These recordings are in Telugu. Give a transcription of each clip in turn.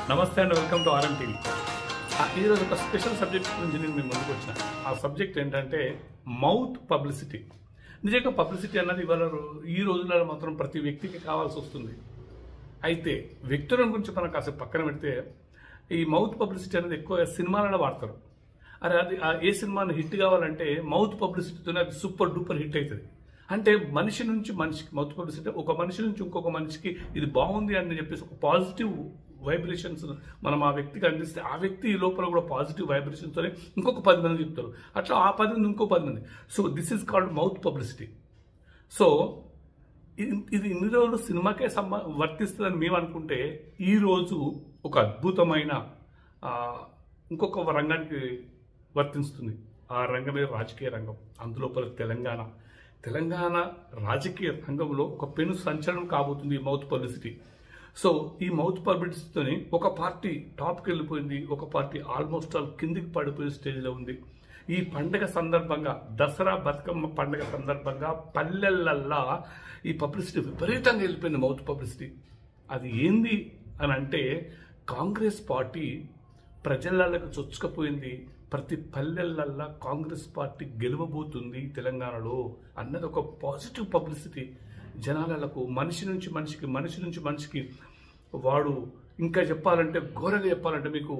నమస్తే and welcome to RM TV ఈరోజు ఒక స్పెషల్ సబ్జెక్ట్ గురించి నేను మీ ముందుకు వచ్చిన ఆ సబ్జెక్ట్ ఏంటంటే మౌత్ పబ్లిసిటీ నిజంగా పబ్లిసిటీ అన్నది ఇవాళ రో- ఈ రోజులలో మాత్రం ప్రతి వ్యక్తికి కావాల్సి వస్తుంది అయితే వ్యక్తుల గురించి మనం కాసేపు పక్కన పెడితే ఈ మౌత్ పబ్లిసిటీ అనేది ఎక్కువ సినిమాలలో వాడతారు అరే అది ఆ ఏ సినిమాని హిట్ కావాలంటే మౌత్ పబ్లిసిటీతోనే అది సూపర్ డూపర్ హిట్ అవుతుంది అంటే మనిషి నుంచి మనిషికి మౌత్ పబ్లిసిటీ ఒక మనిషి నుంచి ఇంకొక మనిషికి ఇది బాగుంది అని చెప్పేసి ఒక పాజిటివ్ వైబ్రేషన్స్ మనం ఆ వ్యక్తికి అందిస్తే ఆ వ్యక్తి లోపల కూడా పాజిటివ్ వైబ్రేషన్స్తోనే ఇంకొక పది మంది చెప్తారు అట్లా ఆ పది మంది ఇంకో పది మంది so this is called mouth publicity so ఇది- ఇది ఇన్ని రోజులు సినిమాకే సంబ వర్తిస్తుందని మేము అనుకుంటే ఈ రోజు ఒక అద్భుతమైన ఆ, ఇంకొక రంగానికి వర్తిస్తుంది ఆ రంగమే రాజకీయ రంగం అందులోపల తెలంగాణ తెలంగాణ రాజకీయ రంగంలో ఒక పెను సంచలనం కాబోతుంది ఈ మౌత్ పబ్లిసిటీ సో ఈ మౌత్ పబ్లిసిటీతోని ఒక పార్టీ టాప్కి వెళ్ళిపోయింది ఒక పార్టీ ఆల్మోస్ట్ ఆల్ కిందికి పడిపోయే స్టేజ్లో ఉంది ఈ పండగ సందర్భంగా దసరా బతుకమ్మ పండగ సందర్భంగా పల్లెలల్లా ఈ పబ్లిసిటీ విపరీతంగా వెళ్ళిపోయింది మౌత్ పబ్లిసిటీ అది ఏంది అని అంటే కాంగ్రెస్ పార్టీ ప్రజలకు చొచ్చుకపోయింది ప్రతి పల్లెలల్లా కాంగ్రెస్ పార్టీ గెలవబోతుంది తెలంగాణలో అన్నది ఒక పాజిటివ్ పబ్లిసిటీ జనాలకు మనిషి నుంచి మనిషికి మనిషి నుంచి మనిషికి వాడు ఇంకా చెప్పాలంటే ఘోరంగా చెప్పాలంటే మీకు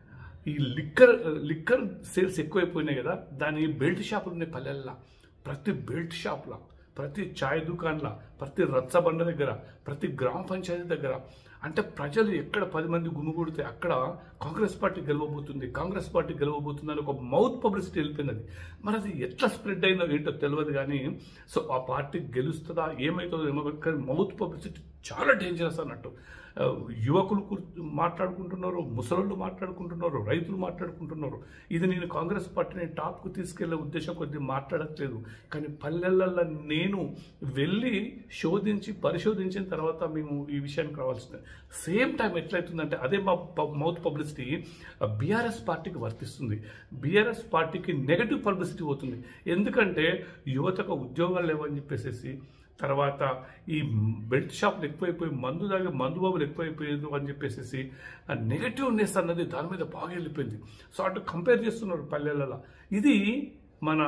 ఈ లిక్కర్ లిక్కర్ సేల్స్ ఎక్కువైపోయినాయి కదా దాని బెల్ట్ షాపులు ఉన్నాయి పల్లెల్లో ప్రతి బెల్ట్ షాప్లో ప్రతి చాయ్ దుకాన్ల ప్రతి రచ్చబండ దగ్గర ప్రతి గ్రామ పంచాయతీ దగ్గర అంటే ప్రజలు ఎక్కడ పది మంది గుమిగూడితే అక్కడ కాంగ్రెస్ పార్టీ గెలవబోతుంది కాంగ్రెస్ పార్టీ గెలవబోతుంది అని ఒక మౌత్ పబ్లిసిటీ వెళ్ళిపోయింది అది మరి అది ఎట్లా స్ప్రెడ్ అయిందో ఏంటో తెలియదు కానీ సో ఆ పార్టీ గెలుస్తుందా ఏమవుతుందో ఏమో కానీ మౌత్ పబ్లిసిటీ చాలా డేంజరస్ అన్నట్టు ఆ, యువకులు కూర్- మాట్లాడుకుంటున్నారు ముసలోళ్ళు మాట్లాడుకుంటున్నారు రైతులు మాట్లాడుకుంటున్నారు ఇది నేను కాంగ్రెస్ పార్టీని టాప్కు తీసుకెళ్లే ఉద్దేశం కొద్ది మాట్లాడట్లేదు కానీ పల్లెలలో నేను వెళ్ళి శోధించి పరిశోధించిన తర్వాత మేము ఈ విషయానికి రావాల్సిందే సేమ్ టైం ఎట్లయితుందంటే అదే మా మౌత్ పబ్లిసిటీ బీఆర్ఎస్ పార్టీకి వర్తిస్తుంది బీఆర్ఎస్ పార్టీకి నెగటివ్ పబ్లిసిటీ పోతుంది ఎందుకంటే యువతకు ఉద్యోగాలు లేవని చెప్పేసి తర్వాత ఈ బెల్ట్ షాపులు ఎక్కువైపోయి మందు దాగి మందు బాబులు ఎక్కువైపోయారు అని చెప్పేసి ఆ నెగటివ్నెస్ అన్నది దాని మీద బాగా వెళ్ళిపోయింది సో అటు కంపేర్ చేస్తున్నారు పల్లెలలో ఇది మన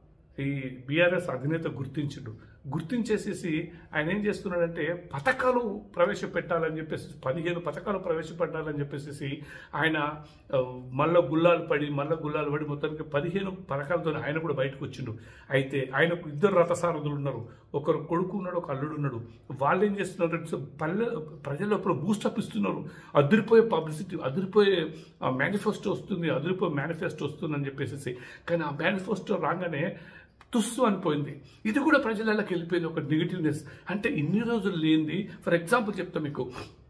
ఈ బీఆర్ఎస్ అధినేత గుర్తించుడు గుర్తించేసేసి ఆయన ఏం చేస్తున్నాడంటే పథకాలు ప్రవేశపెట్టాలని చెప్పేసి పదిహేను పథకాలు ప్రవేశపెట్టాలని చెప్పేసి ఆయన ఆ, మళ్ళా గుల్లాలు పడి మళ్ళా గుల్లాలు పడి మొత్తానికి పదిహేను పథకాలతో ఆయన కూడా బయటకు వచ్చిండు అయితే ఆయనకు ఇద్దరు రథసారథులు ఉన్నారు ఒకరు కొడుకు ఉన్నాడు ఒక అల్లుడు ఉన్నాడు వాళ్ళు ఏం చేస్తున్నారు అంటే పల్లె ప్రజలు అప్పుడు బూస్టప్ ఇస్తున్నారు అదిరిపోయే పబ్లిసిటీ అదిరిపోయే మేనిఫెస్టో వస్తుంది అదిరిపోయే మేనిఫెస్టో వస్తుంది అని చెప్పేసి కానీ ఆ మేనిఫెస్టో రాగానే తుస్సు అనిపోయింది ఇది కూడా ప్రజలకి వెళ్ళిపోయింది ఒక నెగిటివ్నెస్ అంటే ఇన్ని రోజులు లేనిది ఫర్ ఎగ్జాంపుల్ చెప్తా మీకు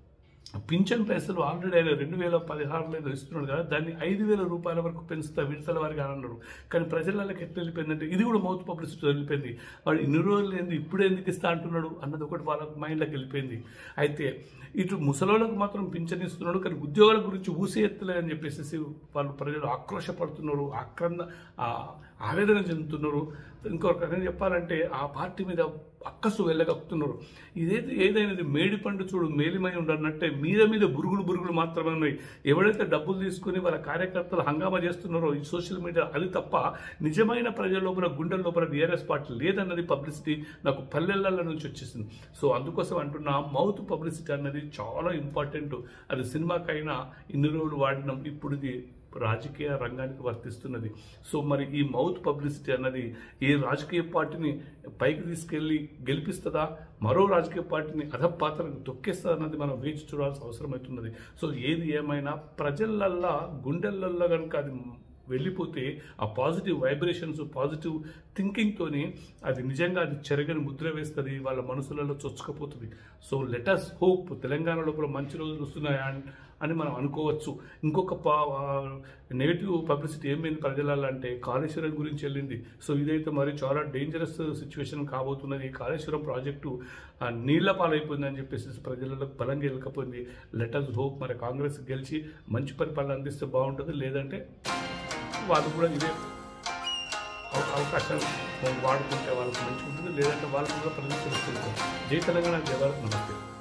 పింఛన్ పైసలు ఆల్రెడీ ఆయన రెండు వేల పదహారులో ఏదో ఇస్తున్నాడు కదా దాన్ని ఐదు వేల రూపాయల వరకు పెంచుతా విడతల వారికి అని అన్నారు కానీ ప్రజలకి ఎట్లా వెళ్ళిపోయిందంటే ఇది కూడా మౌత్ పబ్లిసిటీ వెళ్ళిపోయింది వాడు ఇన్ని రోజులు ఏంది ఇప్పుడు ఎందుకు ఇస్తా అంటున్నాడు అన్నది ఒకటి వాళ్ళ మైండ్లోకి వెళ్ళిపోయింది అయితే ఇటు ముసలోళ్ళకు మాత్రం పింఛన్ ఇస్తున్నాడు కానీ ఉద్యోగాల గురించి ఊసే ఎత్తలే అని చెప్పేసి వాళ్ళు ప్రజలు ఆక్రోశపడుతున్నారు ఆక్రంద ఆ, ఆవేదన చెందుతున్నారు ఇంకొక రకంగా చెప్పాలంటే ఆ పార్టీ మీద అక్కసు వెళ్ళగక్కుతున్నారు ఇదేది ఏదైనది మేడి పండు చూడు మేలిమై ఉండన్నట్టే మీద మీద బురుగులు బురుగులు మాత్రమే ఉన్నాయి ఎవరైతే డబ్బులు తీసుకుని వాళ్ళ కార్యకర్తలు హంగామా చేస్తున్నారో ఈ సోషల్ మీడియా అది తప్ప నిజమైన ప్రజల లోపల గుండెల లోపల బీఆర్ఎస్ పార్టీ లేదన్నది పబ్లిసిటీ నాకు పల్లెళ్ళ నుంచి వచ్చేసింది సో అందుకోసం అంటున్నా మౌత్ పబ్లిసిటీ అన్నది చాలా ఇంపార్టెంట్ అది సినిమాకైనా ఇన్ని రోజులు వాడినాం ఇప్పుడు ఇది రాజకీయ రంగానికి వర్తిస్తున్నది సో మరి ఈ మౌత్ పబ్లిసిటీ అన్నది ఏ రాజకీయ పార్టీని పైకి తీసుకెళ్లి గెలిపిస్తుందా మరో రాజకీయ పార్టీని అధపాత్రకు తొక్కేస్తుందా అన్నది మనం వేచి చూడాల్సిన అవసరం అవుతున్నది సో ఏది ఏమైనా ప్రజలల్లా గుండెలల్లో కనుక అది వెళ్ళిపోతే ఆ పాజిటివ్ వైబ్రేషన్స్ పాజిటివ్ థింకింగ్తోని అది నిజంగా అది చెరగని ముద్ర వేస్తుంది వాళ్ళ మనసులలో చొచ్చుకపోతుంది సో లెటస్ హోప్ తెలంగాణ లోపల మంచి రోజులు వస్తున్నాయా అన్- అని మనం అనుకోవచ్చు ఇంకొక నెగిటివ్ పబ్లిసిటీ ఏమైంది ప్రజలలో అంటే కాళేశ్వరం గురించి వెళ్ళింది సో ఇదైతే మరి చాలా డేంజరస్ సిచ్యువేషన్ కాబోతున్నది ఈ కాళేశ్వరం ప్రాజెక్టు ఆ, నీళ్ల పాలైపోయిందని చెప్పేసి ప్రజలలో బలంగా వెళ్ళకపోయింది లెటర్స్ హోప్ మరి కాంగ్రెస్ గెలిచి మంచి పరిపాలన అందిస్తే బాగుంటుంది లేదంటే వాళ్ళు కూడా ఇదే అవ- అవకాశం వాడుకుంటే వాళ్ళకి మంచిగా ఉంటుంది లేదంటే వాళ్ళకు కూడా ప్రజలు తెలుసుకుంటారు జై తెలంగాణ జయ భారత్ నమస్తే